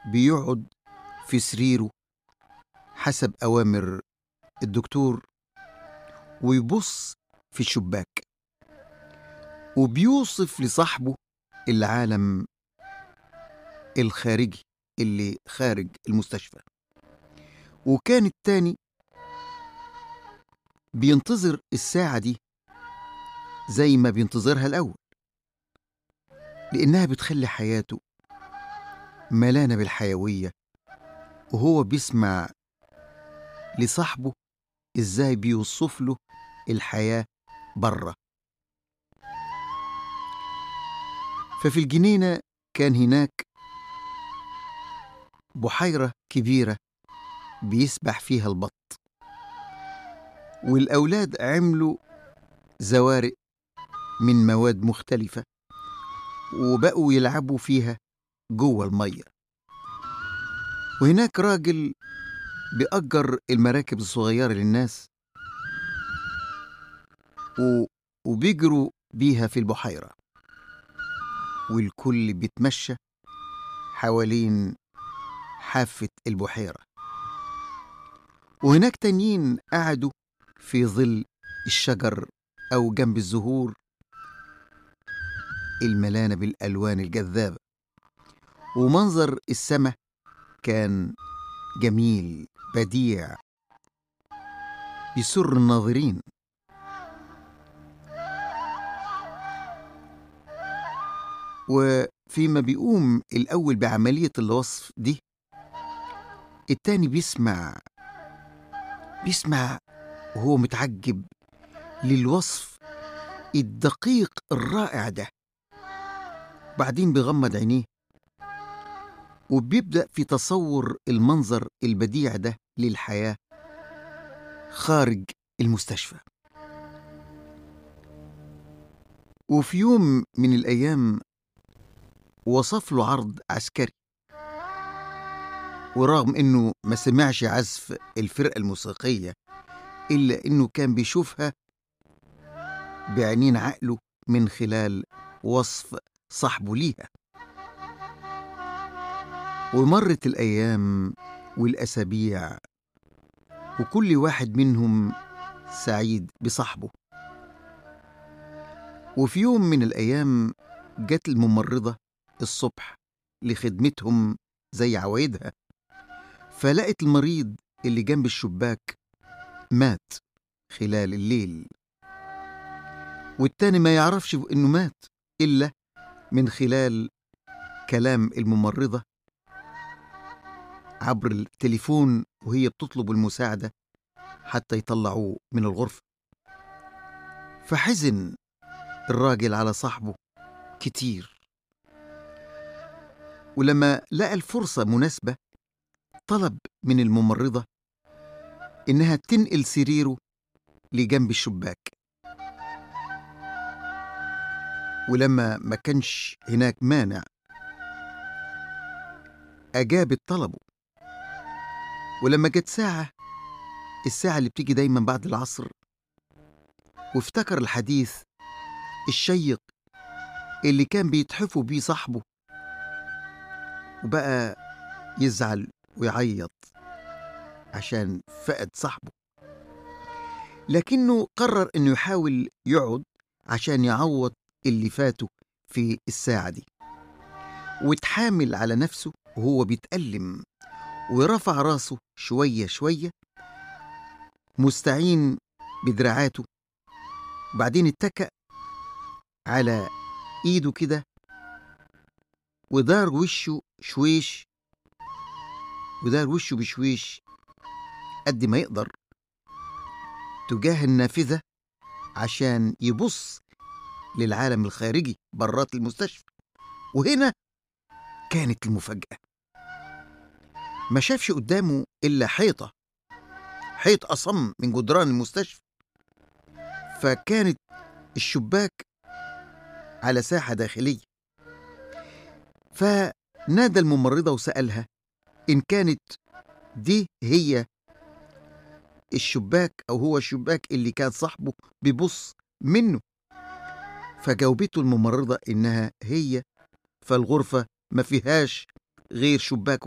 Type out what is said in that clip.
بيقعد في سريره حسب أوامر الدكتور ويبص في الشباك وبيوصف لصاحبه العالم الخارجي اللي خارج المستشفى وكان التاني بينتظر الساعة دي زي ما بينتظرها الأول لأنها بتخلي حياته ملانة بالحيوية وهو بيسمع لصاحبه إزاي بيوصف له الحياة بره ففي الجنينة كان هناك بحيرة كبيرة بيسبح فيها البط والأولاد عملوا زوارق من مواد مختلفة وبقوا يلعبوا فيها جوه المية وهناك راجل بيأجر المراكب الصغيرة للناس و... وبيجروا بيها في البحيرة والكل بيتمشى حوالين حافة البحيرة وهناك تانيين قعدوا في ظل الشجر أو جنب الزهور الملانة بالألوان الجذابة ومنظر السماء كان جميل بديع يسر الناظرين وفيما بيقوم الأول بعملية الوصف دي التاني بيسمع بيسمع وهو متعجب للوصف الدقيق الرائع ده بعدين بيغمض عينيه وبيبدأ في تصور المنظر البديع ده للحياة خارج المستشفى وفي يوم من الأيام وصف له عرض عسكري ورغم انه ما سمعش عزف الفرقة الموسيقية إلا انه كان بيشوفها بعينين عقله من خلال وصف صاحبه ليها ومرت الأيام والأسابيع وكل واحد منهم سعيد بصاحبه وفي يوم من الأيام جت الممرضة الصبح لخدمتهم زي عوايدها فلقت المريض اللي جنب الشباك مات خلال الليل والتاني ما يعرفش انه مات الا من خلال كلام الممرضة عبر التليفون وهي بتطلب المساعدة حتى يطلعوه من الغرفة فحزن الراجل على صاحبه كتير ولما لقى الفرصة مناسبة طلب من الممرضة إنها تنقل سريره لجنب الشباك ولما ما كانش هناك مانع أجابت طلبه ولما جت ساعة الساعة اللي بتيجي دايما بعد العصر وافتكر الحديث الشيق اللي كان بيتحفوا بيه صاحبه وبقى يزعل ويعيط عشان فقد صاحبه لكنه قرر انه يحاول يقعد عشان يعوض اللي فاته في الساعة دي وتحامل على نفسه وهو بيتألم ورفع راسه شوية شوية مستعين بدراعاته وبعدين اتكأ على ايده كده ودار وشه شويش ودار وشه بشويش قد ما يقدر تجاه النافذة عشان يبص للعالم الخارجي برات المستشفى وهنا كانت المفاجأة ما شافش قدامه إلا حيطة حيط أصم من جدران المستشفى فكانت الشباك على ساحة داخلية فنادى الممرضة وسألها إن كانت دي هي الشباك أو هو الشباك اللي كان صاحبه بيبص منه فجاوبته الممرضة إنها هي فالغرفة ما فيهاش غير شباك